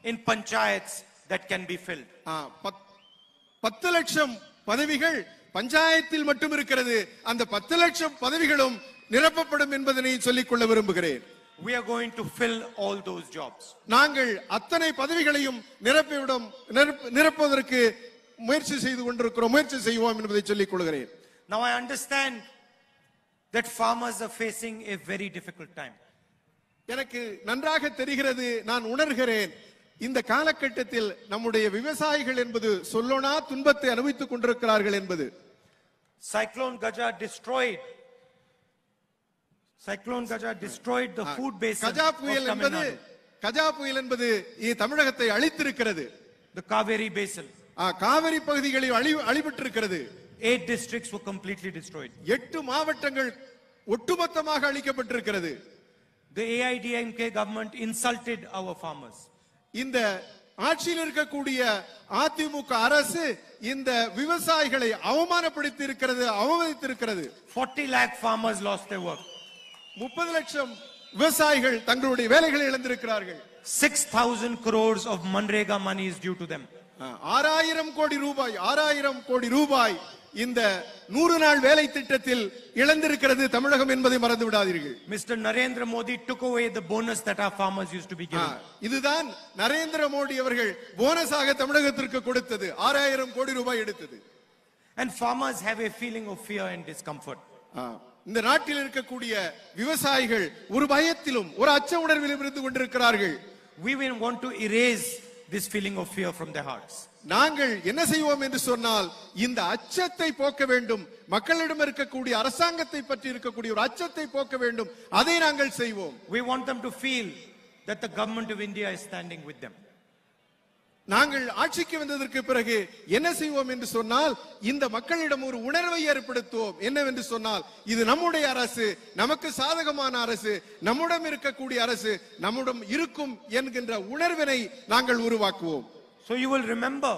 in panchayats that can be filled. ஆ, பத்- பத்து லட்சம் பதவிகள் பஞ்சாயத்தில் மட்டும் இருக்கிறது அந்த பத்து லட்சம் பதவிகளும் நிரப்பப்படும் என்பதனை சொல்லிக் கொள்ள விரும்புகிறேன் We are going to fill all those jobs. நாங்கள் அத்தனை பதவிகளையும் நிரப்பிவிடும் நிரப்ப- நிரப்புவதற்கு முயற்சி செய்து கொண்டிருக்கிறோம் முயற்சி செய்வோம் என்பதை சொல்லிக் கொள்கிறேன் Now I understand that farmers are facing a very difficult time. எனக்கு நன்றாக தெரிகிறது நான் உணர்கிறேன் இந்த காலகட்டத்தில் நம்முடைய விவசாயிகள் என்பது சொல்லோனா துன்பத்தை அனுபவித்துக் கொண்டிருக்கிறார்கள் என்பது Cyclone Gaja destroyed. Cyclone Gaja destroyed the food basin Gaja of புயல் Tamil என்பது Nadu, கஜா புயல் என்பது இ- தமிழகத்தை அழித்திருக்கிறது the Kaveri basin. ஆ, காவிரி பகுதிகளில் அழி அழிபட்டிருக்கிறது Eight districts were completely destroyed. எட்டு மாவட்டங்கள் ஒட்டுமொத்தமாக அழிக்கப்பட்டிருக்கிறது The AIDMK government insulted our farmers. இந்த ஆட்சியில் இருக்கக்கூடிய அதிமுக அரசு இந்த விவசாயிகளை அவமானப்படுத்தி இருக்கிறது அவமதித்திருக்கிறது 40 lakh farmers lost their work. முப்பது லட்சம் விவசாயிகள் தங்களுடைய வேலைகளை இழந்திருக்கிறார்கள் 6,000 crores of Manrega money is due to them. ஆறாயிரம் கோடி ரூபாய் ஆறாயிரம் கோடி ரூபாய் இந்த நூறு நாள் வேலை திட்டத்தில் இழந்திருக்கிறது தமிழகம் என்பதை மறந்து விடாதீர்கள் Mr. Narendra Modi took away the bonus that our farmers used to be ah, given. இதுதான் நரேந்திர மோடி அவர்கள் போனஸாக தமிழகத்திற்கு கொடுத்தது ஆறாயிரம் கோடி ரூபாய் எடுத்தது And farmers have a feeling of fear and discomfort. ஆ, இந்த நாட்டில் இருக்கக்கூடிய விவசாயிகள் ஒரு பயத்திலும் ஒரு அச்ச உணர்விலும் இருந்து கொண்டிருக்கிறார்கள் We will want to erase this feeling of fear from their hearts. நாங்கள் என்ன செய்வோம் என்று சொன்னால் இந்த அச்சத்தை போக்க வேண்டும் மக்களிடம் இருக்கக்கூடிய அரசாங்கத்தை பற்றி இருக்கக்கூடிய ஒரு அச்சத்தை போக்க வேண்டும் அதை நாங்கள் செய்வோம் We want them to feel that the government of India is standing with them. நாங்கள் ஆட்சிக்கு வந்ததற்கு பிறகு என்ன செய்வோம் என்று சொன்னால் இந்த மக்களிடம் ஒரு உணர்வை ஏற்படுத்துவோம் என்னவென்று சொன்னால் இது நம்முடைய அரசு நமக்கு சாதகமான அரசு நம்முடன் இருக்கக்கூடிய அரசு நம்முடன் இருக்கும் என்கின்ற உணர்வினை நாங்கள் உருவாக்குவோம் So you will remember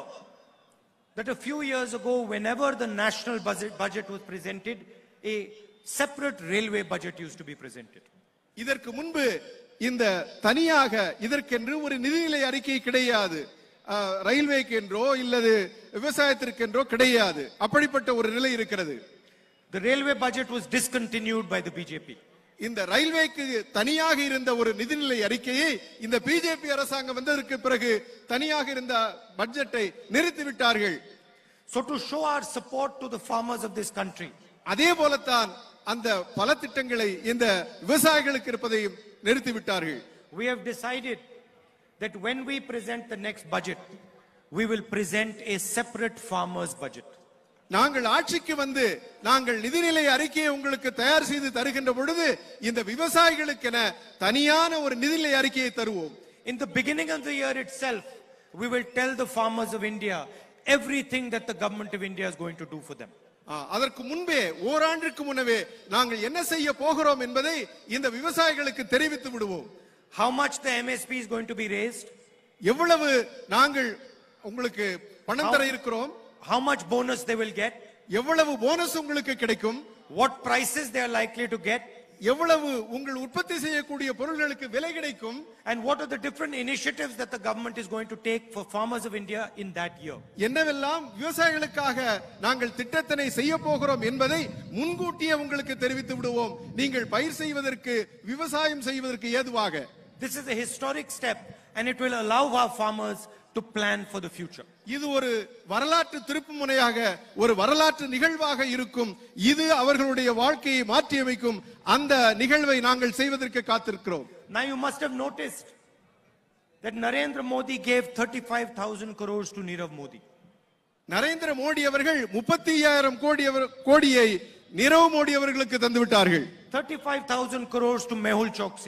that a few years ago, whenever the national budget, budget was presented, a separate railway budget used to be presented. இதற்கு முன்பு இந்த தனியாக இதற்கென்று ஒரு நிதிநிலை அறிக்கை கிடையாது அஹ், ரயில்வேக்கு என்றோ இல்லது விவசாயத்திற்கென்றோ கிடையாது அப்படிப்பட்ட ஒரு நிலை இருக்கிறது The railway budget was discontinued by the BJP. இந்த ரயில்வேக்கு தனியாக இருந்த ஒரு நிதிநிலை அறிக்கையை இந்த பிஜேபி அரசாங்கம் வந்ததற்கு பிறகு தனியாக இருந்த பட்ஜெட்டை நிறுத்திவிட்டார்கள் So to show our support to the farmers of this country, அதே போலத்தான் அந்த பல திட்டங்களை இந்த விவசாயிகளுக்கு இருப்பதையும் நிறுத்திவிட்டார்கள் we have decided that when we present the next budget, we will present a separate farmers budget. நாங்கள் ஆட்சிக்கு வந்து நாங்கள் நிதிநிலை அறிக்கையை உங்களுக்கு தயார் செய்து தருகின்ற பொழுது இந்த விவசாயிகளுக்கென தனியான ஒரு நிதிநிலை அறிக்கையை தருவோம் In the beginning of the year itself, we will tell the farmers of India everything that the government of India is going to do for them. ஆ, அதற்கு முன்பே ஓராண்டிற்கு முன்னவே நாங்கள் என்ன செய்ய போகிறோம் என்பதை இந்த விவசாயிகளுக்கு தெரிவித்து விடுவோம் How much the MSP is going to be raised, எவ்வளவு நாங்கள் உங்களுக்கு பணம் தர இருக்கிறோம் how much bonus they will get, எவ்வளவு போனஸ் உங்களுக்கு கிடைக்கும் what prices they are likely to get, எவ்வளவு உங்கள் உற்பத்தி செய்யக்கூடிய பொருள்களுக்கு விலை கிடைக்கும் and what are the different initiatives that the government is going to take for farmers of India in that year. என்னவெல்லாம் விவசாயிகளுக்காக நாங்கள் திட்டத்தினை செய்ய போகிறோம் என்பதை முன்கூட்டியே உங்களுக்கு தெரிவித்து விடுவோம் நீங்கள் பயிர் செய்வதற்கு விவசாயம் செய்வதற்கு ஏதுவாக This is a historic step and it will allow our farmers to plan for the future. இது ஒரு வரலாற்று திருப்பு முனையாக ஒரு வரலாற்று நிகழ்வாக இருக்கும் இது அவர்களுடைய வாழ்க்கையை மாற்றியமைக்கும் அந்த நிகழ்வை நாங்கள் செய்வதற்கு காத்திருக்கிறோம் Now you must have noticed that Narendra Modi gave 35,000 crores to Nirav Modi. Narendra Modi அவர்கள் முப்பத்தி ஐயாயிரம் கோடி அவர்- கோடியை நிரவ் மோடி அவர்களுக்கு தந்து விட்டார்கள் 35,000 crores to Mehul Choksi.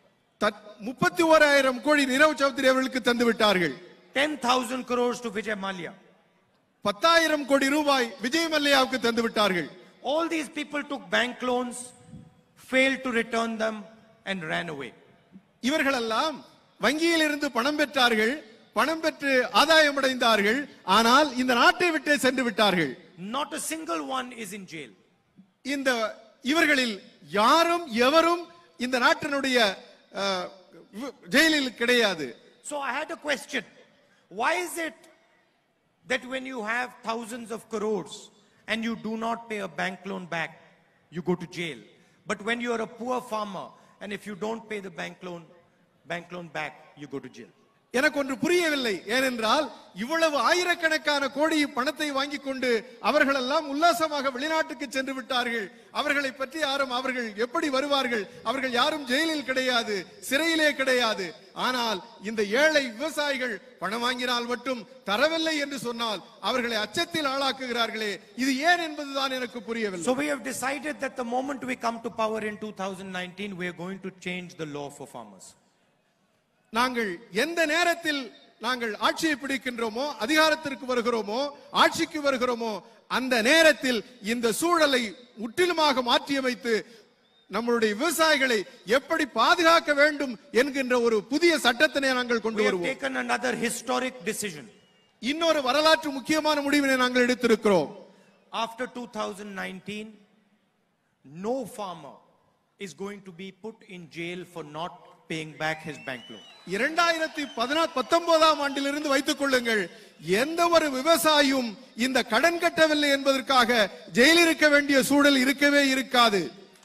முப்பத்தி ஓராயிரம் கோடி நிரவ் சௌத்ரி அவர்களுக்கு தந்து விட்டார்கள் 10,000 crores to Vijay Malia. பத்தாயிரம் கோடி ரூபாய் விஜய் மல்லையாவுக்கு தந்து விட்டார்கள் All these people took bank loans, failed to return them, and ran away. இவர்களெல்லாம் வங்கியில் இருந்து பணம் பெற்றார்கள் பணம் பெற்று ஆதாயம் அடைந்தார்கள் ஆனால் இந்த நாட்டை விட்டு சென்று விட்டார்கள் Not a single one is in jail. இந்த இவர்களில் யாரும் எவரும் இந்த நாட்டினுடைய அஹ், வி- ஜெயிலில் கிடையாது So I had a question. Why is it that when you have thousands of crores and you do not pay a bank loan back, you go to jail? But when you are a poor farmer and if you don't pay the bank loan, bank loan back, you go to jail. எனக்கு ஒன்று புரியவில்லை ஏனென்றால் இவ்வளவு ஆயிரக்கணக்கான கோடி பணத்தை வாங்கி கொண்டு அவர்கள் எல்லாம் உல்லாசமாக வெளிநாட்டுக்கு சென்று விட்டார்கள் அவர்களை பற்றி யாரும் அவர்கள் எப்படி வருவார்கள் அவர்கள் யாரும் ஜெயிலில் கிடையாது சிறையிலே கிடையாது ஆனால் இந்த ஏழை விவசாயிகள் பணம் வாங்கினால் மட்டும் தரவில்லை என்று சொன்னால் அவர்களை அச்சத்தில் ஆளாக்குகிறார்களே இது ஏன் என்பதுதான் எனக்கு புரியவில்லை So we have decided that the moment we come to power in 2019, we are going to change the law for farmers. நாங்கள் எந்த நேரத்தில் நாங்கள் ஆட்சியை பிடிக்கின்றோமோ அதிகாரத்திற்கு வருகிறோமோ ஆட்சிக்கு வருகிறோமோ அந்த நேரத்தில் இந்த சூழலை முற்றிலுமாக மாற்றியமைத்து நம்மளுடைய விவசாயிகளை எப்படி பாதுகாக்க வேண்டும் என்கின்ற ஒரு புதிய சட்டத்தினை நாங்கள் கொண்டு We have வருவோம் taken another historic decision. இன்னொரு வரலாற்று முக்கியமான முடிவினை நாங்கள் எடுத்திருக்கிறோம் After 2019, no farmer is going to be put in jail for not paying back his bank loan. இரண்டாயிரத்தி பதினா பத்தொன்பதாம் ஆண்டிலிருந்து வைத்துக் கொள்ளுங்கள் எந்த ஒரு விவசாயியும் இந்த கடன் கட்டவில்லை என்பதற்காக ஜெயிலில் இருக்க வேண்டிய சூழல் இருக்கவே இருக்காது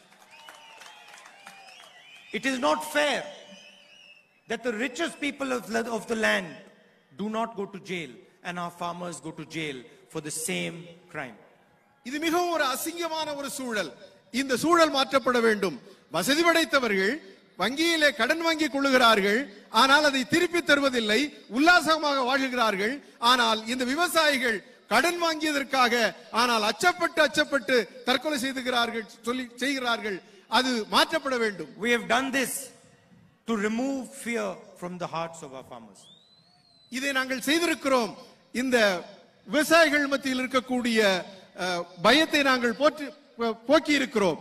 It is not fair that the richest people of, the- of the land do not go to jail and our farmers go to jail for the same crime. இது மிகவும் ஒரு அசிங்கமான ஒரு சூழல் இந்த சூழல் மாற்றப்பட வேண்டும் வசதி படைத்தவர்கள் வங்கியிலே கடன் வாங்கி கொள்ளுகிறார்கள் ஆனால் அதை திருப்பி தருவதில்லை உல்லாசமாக வாழ்கிறார்கள் ஆனால் இந்த விவசாயிகள் கடன் வாங்கியதற்காக ஆனால் அச்சப்பட்டு அச்சப்பட்டு தற்கொலை செய்துகிறார்கள் சொல்லி செய்கிறார்கள் அது மாற்றப்பட வேண்டும் We have done this to remove fear from the hearts of our farmers. இதை நாங்கள் செய்திருக்கிறோம் இந்த விவசாயிகள் மத்தியில் இருக்கக்கூடிய அஹ், பயத்தை நாங்கள் போற்றி போக்கி இருக்கிறோம்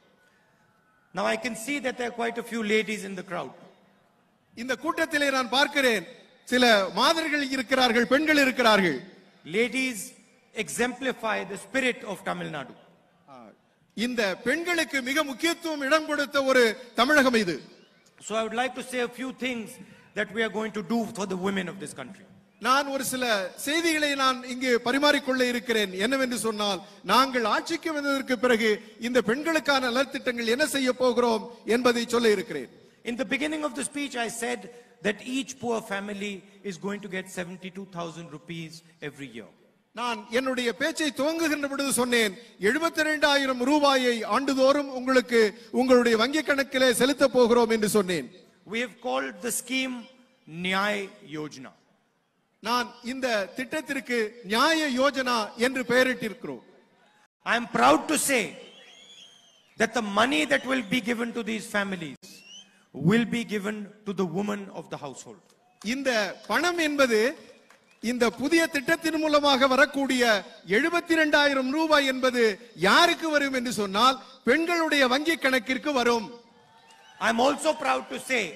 Now I can see that there are quite a few ladies in the crowd. இந்த கூட்டத்திலே நான் பார்க்கிறேன் சில மாதர்கள் இருக்கிறார்கள் பெண்கள் இருக்கிறார்கள் Ladies exemplify the spirit of Tamil Nadu. இந்த பெண்களுக்கு மிக முக்கியத்துவம் இடம் கொடுத்த ஒரு தமிழகம் இது So I would like to say a few things that we are going to do for the women of this country. நான் ஒரு சில செய்திகளை நான் இங்கு பரிமாறிக்கொள்ள இருக்கிறேன் என்னவென்று சொன்னால் நாங்கள் ஆட்சிக்கு வந்ததற்கு பிறகு இந்த பெண்களுக்கான நலத்திட்டங்கள் என்ன செய்ய போகிறோம் என்பதை சொல்ல இருக்கிறேன் In the beginning of the speech, I said that each poor family is going to get 72,000 rupees every year. நான் என்னுடைய பேச்சை துவங்குகின்ற பொழுது சொன்னேன் எழுபத்தி ரெண்டாயிரம் ரூபாயை ஆண்டுதோறும் உங்களுக்கு உங்களுடைய வங்கி கணக்கிலே செலுத்த போகிறோம் என்று சொன்னேன் We have called the scheme Nyay Yojana. நான் இந்த திட்டத்திற்கு நியாய யோஜனா என்று பெயரிட்டிருக்கிறோம் I am proud to say that the money that will be given to these families will be given to the woman of the household. இந்த பணம் என்பது இந்த புதிய திட்டத்தின் மூலமாக வரக்கூடிய எழுபத்தி ரெண்டாயிரம் ரூபாய் என்பது யாருக்கு வரும் என்று சொன்னால் பெண்களுடைய வங்கி கணக்கிற்கு வரும் I am also proud to say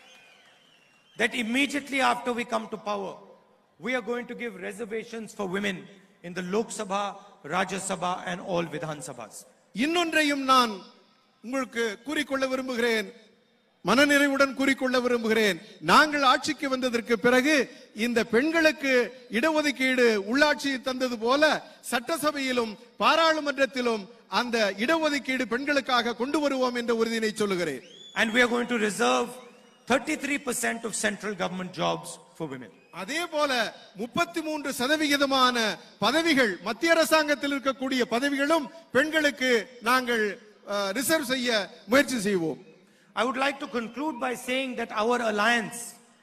that immediately after we come to power, we are going to give reservations for women in the Lok Sabha, Rajya Sabha, and all Vidhan Sabhas. இன்னொன்றையும் நான் உங்களுக்கு கூறிக்கொள்ள விரும்புகிறேன் மனநிறைவுடன் கூறிக்கொள்ள விரும்புகிறேன் நாங்கள் ஆட்சிக்கு வந்ததற்கு பிறகு இந்த பெண்களுக்கு இடஒதுக்கீடு உள்ளாட்சி தந்தது போல சட்டசபையிலும் பாராளுமன்றத்திலும் அந்த இடஒதுக்கீடு பெண்களுக்காக கொண்டு வருவோம் என்ற உறுதியினை சொல்லுகிறேன் And we are going to reserve 33% of central government jobs for women. அதே போல முப்பத்தி மூன்று சதவிகிதமான பதவிகள் மத்திய அரசாங்கத்தில் இருக்கக்கூடிய பதவிகளும் பெண்களுக்கு நாங்கள் ரிசர்வ் செய்ய முயற்சி செய்வோம் I would like to conclude by saying that our alliance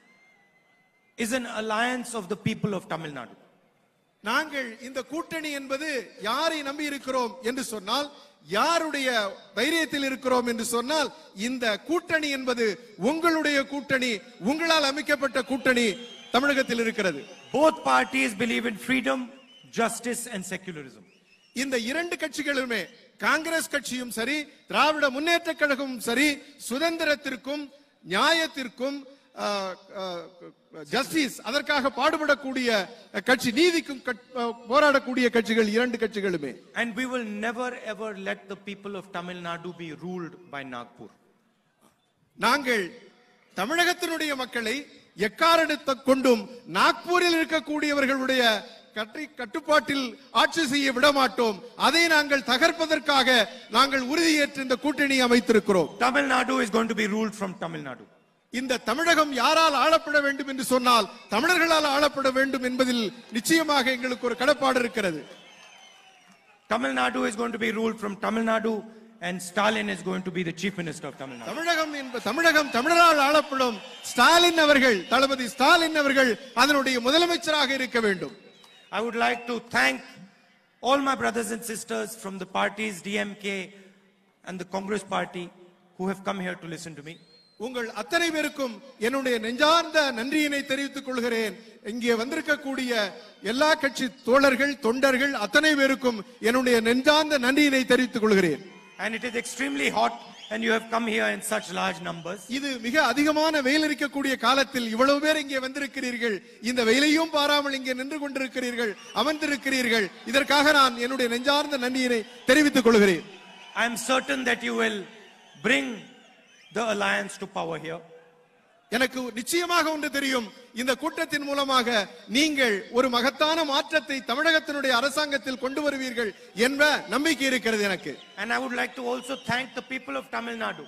is an alliance of the people of Tamil Nadu. நாங்கள் இந்த கூட்டணி என்பது யாரை நம்பி இருக்கிறோம் என்று சொன்னால் யாருடைய தைரியத்தில் இருக்கிறோம் என்று சொன்னால் இந்த கூட்டணி என்பது உங்களுடைய கூட்டணி உங்களால் அமைக்கப்பட்ட கூட்டணி தமிழகத்தில் இருக்கிறது Both parties believe in freedom, justice, and secularism. இந்த இரண்டு கட்சிகளுமே காங்கிரஸ் கட்சியும் சரி திராவிட முன்னேற்ற கழகமும் சரி சுதந்திரத்திற்கும் நியாயத்திற்கும் ஜஸ்டிஸ் அதற்காக பாடுபடக்கூடிய கட்சி நீதிக்கும் கட்- அஹ், போராடக்கூடிய கட்சிகள் இரண்டு கட்சிகளுமே And we will never ever let the people of Tamil Nadu be ruled by Nagpur. நாங்கள் தமிழகத்தினுடைய மக்களை எக்காரணத்தை கொண்டும் நாக்பூரில் இருக்கக்கூடியவர்களுடைய கட்டை கட்டுப்பாட்டில் ஆட்சி செய்ய விட மாட்டோம் அதை நாங்கள் தகர்ப்பதற்காக நாங்கள் உறுதியேற்று இந்த கூட்டணி அமைத்திருக்கிறோம் Tamil Nadu is going to be ruled from Tamil Nadu. இந்த தமிழகம் யாரால் ஆளப்பட வேண்டும் என்று சொன்னால் தமிழர்களால் ஆளப்பட வேண்டும் என்பதில் நிச்சயமாக எங்களுக்கு ஒரு கடப்பாடு இருக்கிறது Tamil Nadu is going to be ruled from Tamil Nadu and Stalin is going to be the chief minister of Tamil Nadu. தமிழகம் என்ப தமிழகம் தமிழரால் ஆளப்படும் ஸ்டாலின் அவர்கள் தளபதி ஸ்டாலின் அவர்கள் அதனுடைய முதலமைச்சராக இருக்க வேண்டும் I would like to thank all my brothers and sisters from the parties DMK and the Congress party who have come here to listen to me. உங்கள் அத்தனை பேருக்கும் என்னுடைய நெஞ்சார்ந்த நன்றியினை தெரிவித்துக் கொள்கிறேன் இங்கே வந்திருக்கக்கூடிய எல்லா கட்சி தோழர்கள் தொண்டர்கள் அத்தனை பேருக்கும் என்னுடைய நெஞ்சார்ந்த நன்றியினை தெரிவித்துக் கொள்கிறேன் And it is extremely hot and you have come here in such large numbers. இது மிக அதிகமான வெயில் இருக்கக்கூடிய காலத்தில் இவ்வளவு பேர் இங்கே வந்திருக்கிறீர்கள் இந்த வெயிலையும் பாராமல் இங்கே நின்று கொண்டிருக்கிறீர்கள் அமர்ந்திருக்கிறீர்கள் இதற்காக நான் என்னுடைய நெஞ்சார்ந்த நன்றியினை தெரிவித்துக் கொள்கிறேன் I am certain that you will bring the alliance to power here. எனக்கு நிச்சயமாக ஒன்று தெரியும் இந்த கூட்டத்தின் மூலமாக நீங்கள் ஒரு மகத்தான மாற்றத்தை தமிழகத்தினுடைய அரசாங்கத்தில் கொண்டு வருவீர்கள் என்ற நம்பிக்கை இருக்கிறது எனக்கு And I would like to also thank the people of Tamil Nadu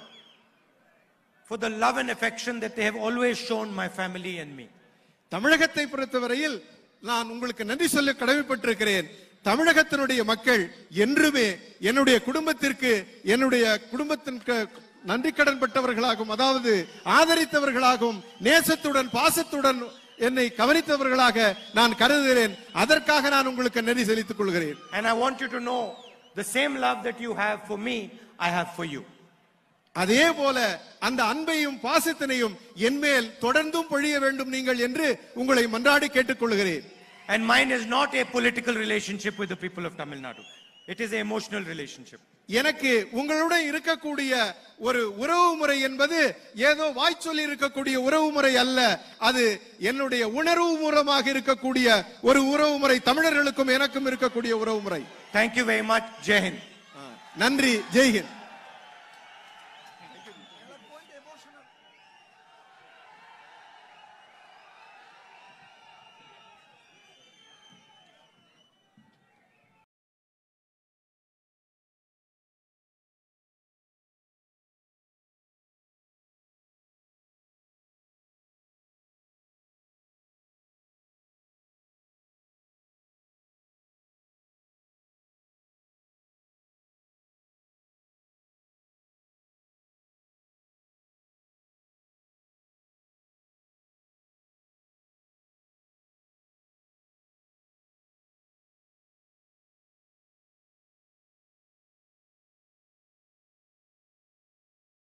for the love and affection that they have always shown my family and me. தமிழகத்தை பொறுத்தவரையில் நான் உங்களுக்கு நன்றி சொல்ல கடமைப்பட்டிருக்கிறேன் தமிழகத்தினுடைய மக்கள் என்றுமே என்னுடைய குடும்பத்திற்கு என்னுடைய குடும்பத்தின் க- நன்றி கடன் பட்டவர்களாகவும் அதாவது ஆதரித்தவர்களாகவும் நேசத்துடன் பாசத்துடன் என்னை கவனித்தவர்களாக நான் கருதுகிறேன் அதற்காக நான் உங்களுக்கு நன்றி செலுத்திக் கொள்கிறேன் And I want you to know the same love that you have for me, I have for you. அதே போல அந்த அன்பையும் பாசத்தினையும் என்மேல் தொடர்ந்தும் பொழிய வேண்டும் நீங்கள் என்று உங்களை மன்றாடி கேட்டுக்கொள்கிறேன் And mine is not a political relationship with the people of Tamil Nadu. It is an emotional relationship. எனக்கு உங்களுடன் இருக்கக்கூடிய ஒரு உறவு முறை என்பது ஏதோ வாய்ச்சொல்லி இருக்கக்கூடிய உறவு முறை அல்ல அது என்னுடைய உணர்வு மூலமாக இருக்கக்கூடிய ஒரு உறவு முறை தமிழர்களுக்கும் எனக்கும் இருக்கக்கூடிய உறவு முறை Thank you very much. Jai Hind. நன்றி ஜெய்ஹிந்த்